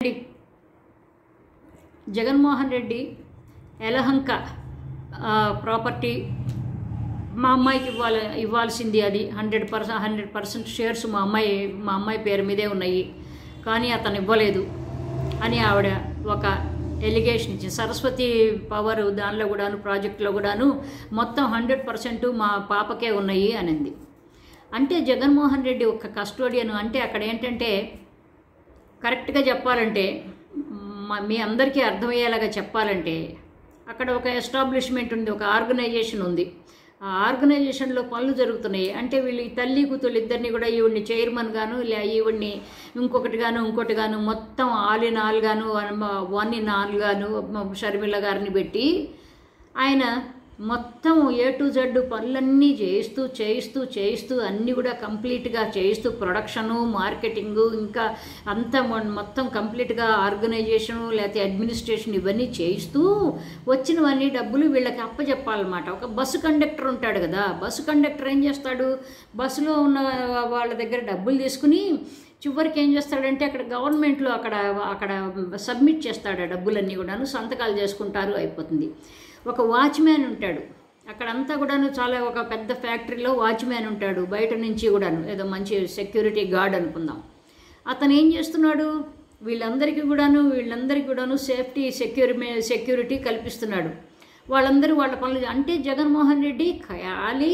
జగన్మోహన్ రెడ్డి ఎలహంక ఆ, ప్రాపర్టీ మా అమ్మాయికి ఇవ్వాలి ఇవ్వాల్సింది అది hundred percent hundred percent shares మా అమ్మాయి మా అమ్మాయి పేరు మీదే ఉన్నాయి కానీ అతను ఇవ్వలేదు అని ఆవిడ ఒక ఎలిగేషన్ ఇచ్చింది సరస్వతి పవర్ దానిలో కూడాను ప్రాజెక్టులో కూడాను మొత్తం హండ్రెడ్ పర్సెంట్ మా పాపకే ఉన్నాయి అనింది అంటే జగన్మోహన్ రెడ్డి ఒక కస్టోడియన్ అంటే అక్కడ ఏంటంటే కరెక్ట్గా చెప్పాలంటే మ- మీ అందరికీ అర్థమయ్యేలాగా చెప్పాలంటే అక్కడ ఒక ఎస్టాబ్లిష్మెంట్ ఉంది ఒక ఆర్గనైజేషన్ ఉంది ఆ ఆర్గనైజేషన్లో పనులు జరుగుతున్నాయి అంటే వీళ్ళు ఈ తల్లి కూతురు ఇద్దరిని కూడా ఈవిడ్ని చైర్మన్ గాను లే ఈవిడ్ని ఇంకొకటి గాను ఇంకోటి గాను మొత్తం ఆల్ ఇన్ ఆల్ గాను వన్ ఇన్ ఆల్ గాను షర్మిల గారిని పెట్టి ఆయన మొత్తం ఏ టు జెడ్ పనులన్నీ చేయిస్తూ చేయిస్తూ చేయిస్తూ అన్నీ కూడా కంప్లీట్గా చేయిస్తూ ప్రొడక్షను మార్కెటింగు ఇంకా అంతా మొ- మొత్తం కంప్లీట్గా ఆర్గనైజేషను లేకపోతే అడ్మినిస్ట్రేషన్ ఇవన్నీ చేయిస్తూ వచ్చినవన్నీ డబ్బులు వీళ్ళకి అప్పచెప్పాలన్నమాట ఒక బస్సు కండక్టర్ ఉంటాడు కదా బస్సు కండక్టర్ ఏం చేస్తాడు బస్సులో ఉన్న వాళ్ళ దగ్గర డబ్బులు తీసుకుని చివరికి ఏం చేస్తాడంటే అక్కడ గవర్నమెంట్లో అక్కడ అక్కడ సబ్మిట్ చేస్తాడు ఆ డబ్బులన్నీ కూడాను సంతకాలు చేసుకుంటారు అయిపోతుంది ఒక వాచ్మ్యాన్ ఉంటాడు అక్కడంతా కూడాను చాలా ఒక పెద్ద ఫ్యాక్టరీలో వాచ్మ్యాన్ ఉంటాడు బయట నుంచి కూడాను ఏదో మంచి సెక్యూరిటీ గార్డ్ అనుకుందాం అతను ఏం చేస్తున్నాడు వీళ్ళందరికీ కూడాను వీళ్ళందరికీ కూడాను సేఫ్టీ సెక్యూరి సెక్యూరిటీ కల్పిస్తున్నాడు వాళ్ళందరూ వాళ్ళ పనులు అంటే జగన్మోహన్ రెడ్డి ఖాళీ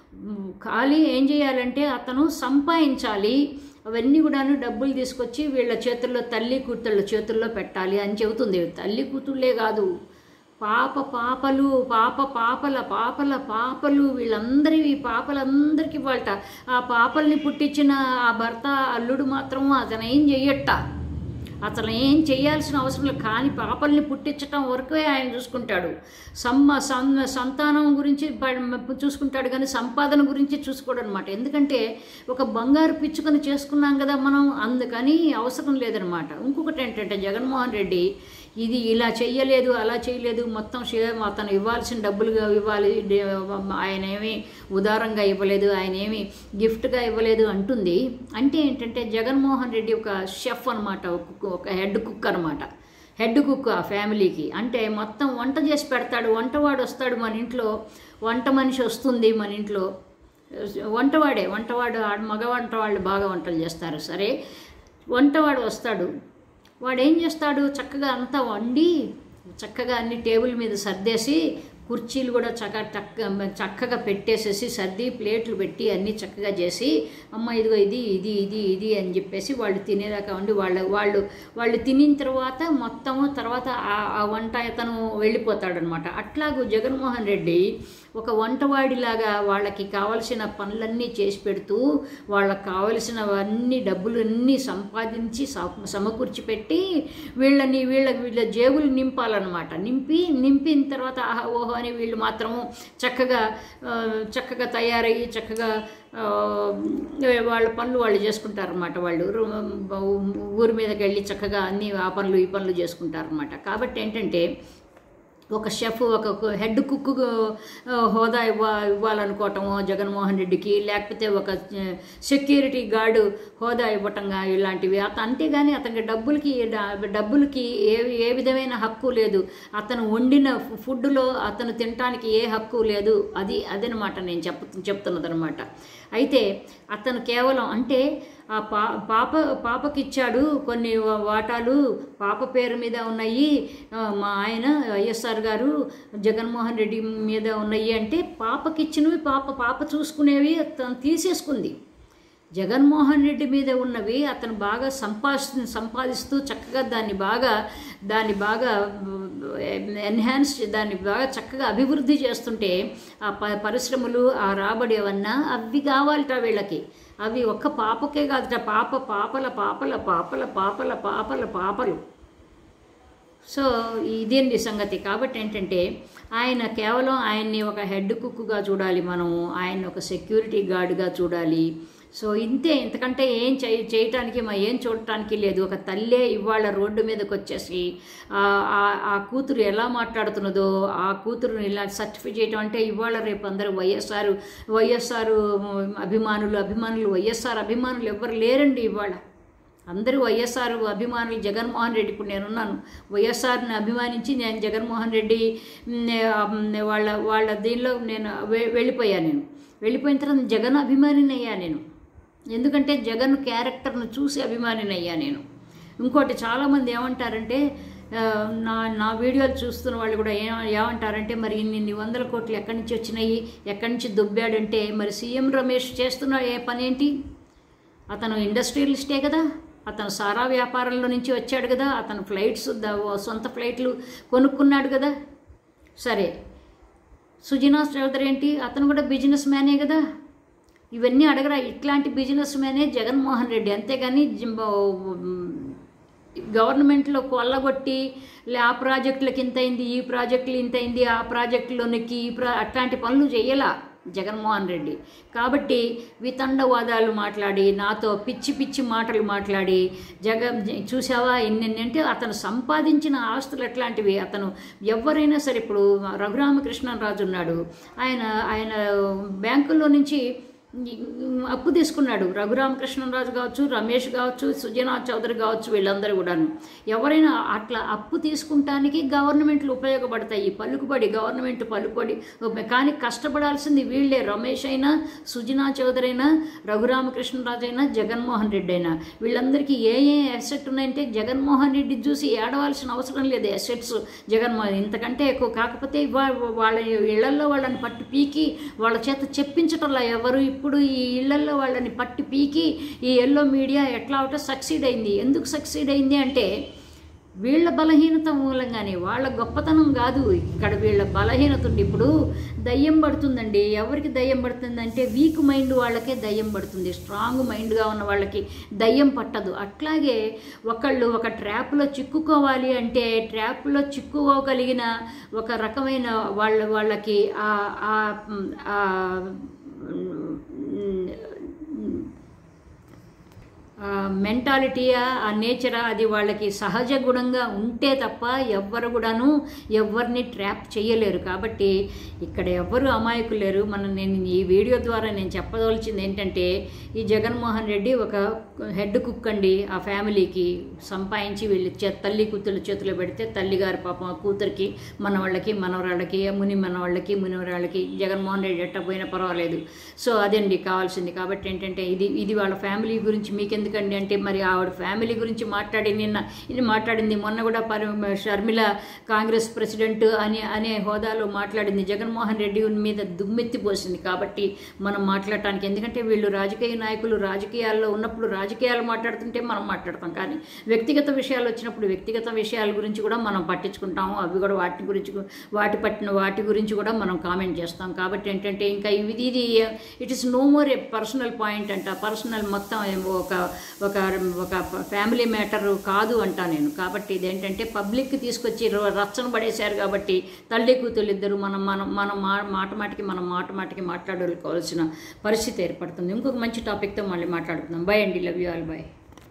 ఖాళీ ఏం చేయాలంటే అతను సంపాదించాలి అవన్నీ కూడాను డబ్బులు తీసుకొచ్చి వీళ్ళ చేతుల్లో తల్లి కూతుళ్ళ చేతుల్లో పెట్టాలి అని చెబుతుంది తల్లి కూతుళ్ళే కాదు పాప పాపలు పాప పాపల పాపల పాపలు వీళ్ళందరివి పాపలందరికీ వాళ్ళట ఆ పాపల్ని పుట్టించిన ఆ భర్త అల్లుడు మాత్రం అతను ఏం చెయ్యట అతను ఏం చేయాల్సిన అవసరం లేదు కానీ పాపల్ని పుట్టించటం వరకే ఆయన చూసుకుంటాడు సమ్మ సం సంతానం గురించి ప- చూసుకుంటాడు కానీ సంపాదన గురించి చూసుకోడు అనమాట ఎందుకంటే ఒక బంగారు పిచ్చుకొని చేసుకున్నాం కదా మనం అందుకని అవసరం లేదనమాట ఇంకొకటి ఏంటంటే జగన్మోహన్ రెడ్డి ఇది ఇలా చెయ్యలేదు అలా చేయలేదు మొత్తం షేర్ అతను ఇవ్వాల్సిన డబ్బులుగా ఇవ్వాలి డే- ఆయన ఏమి ఉదారంగా ఇవ్వలేదు ఆయన ఏమి గిఫ్ట్గా ఇవ్వలేదు అంటుంది అంటే ఏంటంటే జగన్మోహన్ రెడ్డి ఒక షెఫ్ అనమాట ఒక హెడ్ కుక్ అనమాట హెడ్ కుక్ ఆ ఫ్యామిలీకి అంటే మొత్తం వంట చేసి పెడతాడు వంటవాడు వస్తాడు మన ఇంట్లో వంట మనిషి వస్తుంది మన ఇంట్లో వంటవాడే వంటవాడు ఆడ మగ వంటవాళ్ళు బాగా వంటలు చేస్తారు సరే వంటవాడు వస్తాడు వాడు ఏం చేస్తాడు చక్కగా అంతా వండి చక్కగా అన్ని టేబుల్ మీద సర్దేసి కుర్చీలు కూడా చక్క చక్క చక్కగా పెట్టేసేసి సర్ది ప్లేట్లు పెట్టి అన్నీ చక్కగా చేసి అమ్మ ఇదిగో ఇది ఇది ఇది ఇది అని చెప్పేసి వాళ్ళు తినేదాకా ఉండి వాళ్ళ వాళ్ళు వాళ్ళు తినిన తర్వాత మొత్తము తర్వాత ఆ- ఆ వంట అతను వెళ్ళిపోతాడనమాట అట్లాగూ జగన్మోహన్ రెడ్డి ఒక వంటవాడిలాగా వాళ్ళకి కావలసిన పనులన్నీ చేసి పెడుతూ వాళ్ళకి కావలసినవన్నీ డబ్బులన్నీ సంపాదించి సమ- సమకూర్చి పెట్టి వీళ్ళని వీళ్ళ వీళ్ళ జేబులు నింపాలన్నమాట నింపి నింపిన తర్వాత ఆహా ఓహో అని వీళ్ళు మాత్రము చక్కగా ఆ, చక్కగా తయారయ్యి చక్కగా ఆ, వాళ్ళ పనులు వాళ్ళు చేసుకుంటారన్నమాట వాళ్ళు రు- ఊరి మీదకి వెళ్ళి చక్కగా అన్ని ఆ పనులు ఈ పనులు చేసుకుంటారన్నమాట కాబట్టి ఏంటంటే ఒక షెఫ్ ఒక హెడ్ కుక్ హోదా ఇవ్వ ఇవ్వాలనుకోవటము జగన్మోహన్ రెడ్డికి లేకపోతే ఒక సెక్యూరిటీ గార్డు హోదా ఇవ్వటంగా ఇలాంటివి అత అంతేగాని అతనికి డబ్బులకి డబ్బులకి ఏ ఏ విధమైన హక్కు లేదు అతను వండిన ఫుడ్లో అతను తినటానికి ఏ హక్కు లేదు అది అదనమాట నేను చెప్ చెప్తున్నదనమాట అయితే అతను కేవలం అంటే ఆ పా పాప పాపకి ఇచ్చాడు కొన్ని వా- వాటాలు పాప పేరు మీద ఉన్నాయి ఆ, మా ఆయన వైఎస్ఆర్ గారు జగన్మోహన్ రెడ్డి మీద ఉన్నాయి అంటే పాపకి ఇచ్చినవి పాప పాప చూసుకునేవి తను తీసేసుకుంది జగన్మోహన్ రెడ్డి మీద ఉన్నవి అతను బాగా సంపాది సంపాదిస్తూ చక్కగా దాన్ని బాగా దాన్ని బాగా ఎన్హాన్స్ దాన్ని బాగా చక్కగా అభివృద్ధి చేస్తుంటే ఆ ప పరిశ్రమలు ఆ రాబడి అవన్నా అవి కావాలట వీళ్ళకి అవి ఒక్క పాపకే కాదుట పాప పాపల పాపల పాపల పాపల పాపల పాపలు సో ఇదేంటి సంగతి కాబట్టి ఏంటంటే ఆయన కేవలం ఆయన్ని ఒక హెడ్ కుక్గా చూడాలి మనము ఆయన ఒక సెక్యూరిటీ గార్డ్గా చూడాలి సో ఇంతే ఇంతకంటే ఏం చేయ చేయటానికి మా ఏం చూడటానికి లేదు ఒక తల్లే ఇవాళ రోడ్డు మీదకి వచ్చేసి ఆ- ఆ- ఆ కూతురు ఎలా మాట్లాడుతున్నదో ఆ కూతురుని ఇలా సర్టిఫై చేయటం అంటే ఇవాళ రేపు అందరూ వైఎస్ఆర్ వైఎస్ఆర్ అభిమానులు అభిమానులు వైఎస్ఆర్ అభిమానులు ఎవ్వరు లేరండి ఇవాళ అందరూ వైఎస్ఆర్ అభిమానులు జగన్మోహన్ రెడ్డి ఇప్పుడు నేనున్నాను వైఎస్ఆర్ని అభిమానించి నేను జగన్మోహన్ రెడ్డి మ్, ఆ, మ్, వాళ్ళ వాళ్ళ దీనిలో నేను వె- వెళ్ళిపోయాను నేను వెళ్ళిపోయిన తర్వాత జగన్ అభిమానిని అయ్యా నేను ఎందుకంటే జగన్ క్యారెక్టర్ను చూసి అభిమానిని అయ్యా నేను ఇంకోటి చాలామంది ఏమంటారంటే ఆ, నా నా వీడియోలు చూస్తున్న వాళ్ళు కూడా ఏ ఏమంటారంటే మరి ఇన్ని ఇన్ని వందల కోట్లు ఎక్కడి నుంచి వచ్చినాయి ఎక్కడి నుంచి దుబ్బాడంటే మరి సీఎం రమేష్ చేస్తున్న ఏ పని ఏంటి అతను ఇండస్ట్రియలిస్టే కదా అతను సారా వ్యాపారంలో నుంచి వచ్చాడు కదా అతను ఫ్లైట్స్ ద- సొంత ఫ్లైట్లు కొనుక్కున్నాడు కదా సరే సుజనా చౌదరి ఏంటి అతను కూడా బిజినెస్ మ్యానే కదా ఇవన్నీ అడగరా ఇట్లాంటి బిజినెస్ మ్యానే జగన్మోహన్ రెడ్డి అంతేగాని జింబ- గవర్నమెంట్లో కొల్లగొట్టి లే ఆ ప్రాజెక్టులకు ఇంత అయింది ఈ ప్రాజెక్టులు ఇంత అయింది ఆ ప్రాజెక్టులోనికి ఈ ప్రా అట్లాంటి పనులు చేయలా జగన్మోహన్ రెడ్డి కాబట్టి వితండవాదాలు మాట్లాడి నాతో పిచ్చి పిచ్చి మాటలు మాట్లాడి జగ చూసావా ఎన్నెన్ని అంటే అతను సంపాదించిన ఆస్తులు ఎట్లాంటివి అతను ఎవరైనా సరే ఇప్పుడు రఘురామకృష్ణరాజు ఉన్నాడు ఆయన ఆయన బ్యాంకుల్లో నుంచి అప్పు తీసుకున్నాడు రఘురామకృష్ణరాజు కావచ్చు రమేష్ కావచ్చు సుజనాథ్ చౌదరి కావచ్చు వీళ్ళందరూ కూడాను ఎవరైనా అట్లా అప్పు తీసుకుంటానికి గవర్నమెంట్లు ఉపయోగపడతాయి పలుకుబడి గవర్నమెంట్ పలుకుబడి కానీ కష్టపడాల్సింది వీళ్ళే రమేష్ అయినా సుజనా చౌదరి అయినా రఘురామకృష్ణరాజు అయినా జగన్మోహన్ రెడ్డి అయినా వీళ్ళందరికీ ఏ ఏ అసెట్ ఉన్నాయంటే జగన్మోహన్ రెడ్డి చూసి ఏడవలసిన అవసరం లేదు అసెట్స్ జగన్మోహన్ ఇంతకంటే ఎక్కువ కాకపోతే వా- వాళ్ళ ఇళ్లలో వాళ్ళని పట్టు పీకి వాళ్ళ చేత చెప్పించటంలా ఎవరు ఇప్పుడు ఈ ఇళ్లలో వాళ్ళని పట్టు పీకి ఈ ఎల్లో మీడియా ఎట్లా అవుటో సక్సీడ్ అయింది ఎందుకు సక్సీడ్ అయింది అంటే వీళ్ళ బలహీనత మూలంగానే వాళ్ళ గొప్పతనం కాదు ఇక్కడ వీళ్ళ బలహీనత ఉంది ఇప్పుడు దయ్యం పడుతుందండి ఎవరికి దయ్యం పడుతుందంటే వీక్ మైండ్ వాళ్ళకే దయ్యం పడుతుంది స్ట్రాంగ్ మైండ్గా ఉన్న వాళ్ళకి దయ్యం పట్టదు అట్లాగే ఒకళ్ళు ఒక ట్రాప్లో చిక్కుకోవాలి అంటే ట్రాప్లో చిక్కుకోగలిగిన ఒక రకమైన వాళ్ళ వాళ్ళకి ఆ ఆ- ఆ మెంటాలిటీయా ఆ నేచరా అది వాళ్ళకి సహజ గుణంగా ఉంటే తప్ప ఎవ్వరు కూడాను ఎవరిని ట్రాప్ చేయలేరు కాబట్టి ఇక్కడ ఎవ్వరు అమాయకులు లేరు మనం నేను ఈ వీడియో ద్వారా నేను చెప్పదలచింది ఏంటంటే ఈ జగన్మోహన్ రెడ్డి ఒక హెడ్ కుక్ అండి ఆ ఫ్యామిలీకి సంపాదించి వీళ్ళు చే తల్లి కూతురు చేతిలో పెడితే తల్లిగారి పాపం ఆ కూతురికి మనవాళ్ళకి మనవరాళ్ళకి ముని మనవాళ్ళకి మునివరాళ్ళకి జగన్మోహన్ రెడ్డి ఎట్ట పోయినా పర్వాలేదు సో అదండి కావాల్సింది కాబట్టి ఏంటంటే ఇది ఇది వాళ్ళ ఫ్యామిలీ గురించి మీకెందుకండి అంటే మరి ఆవిడ ఫ్యామిలీ గురించి మాట్లాడి నిన్న ఇది మాట్లాడింది మొన్న కూడా పరి షర్మిల కాంగ్రెస్ ప్రెసిడెంట్ అని అనే హోదాలో మాట్లాడింది జగన్మోహన్ రెడ్డి మీద దుమ్మెత్తి పోసింది కాబట్టి మనం మాట్లాడటానికి ఎందుకంటే వీళ్ళు రాజకీయ నాయకులు రాజకీయాల్లో ఉన్నప్పుడు రాజకీయాలు మాట్లాడుతుంటే మనం మాట్లాడతాం కానీ వ్యక్తిగత విషయాలు వచ్చినప్పుడు వ్యక్తిగత విషయాల గురించి కూడా మనం పట్టించుకుంటాము అవి కూడా వాటి గురించి గు- వాటి పట్టిన వాటి గురించి కూడా మనం కామెంట్ చేస్తాం కాబట్టి ఏంటంటే ఇంకా ఇది ఇది it is no more a personal point అంట పర్సనల్ మొత్తం ఏమో ఒక ఒక ఒక ఫ్యామిలీ మ్యాటర్ కాదు అంటా నేను కాబట్టి ఇదేంటంటే పబ్లిక్కి తీసుకొచ్చి ర- రచ్చన పడేశారు కాబట్టి తల్లి కూతురు ఇద్దరు మనం మనం మనం మా మాట మాటికి మనం మాట మాటికి మాట్లాడుకోవాల్సిన పరిస్థితి ఏర్పడుతుంది ఇంకొక మంచి టాపిక్తో మళ్ళీ మాట్లాడుకుందాం బై అండి లవ్ యూ ఆల్ బై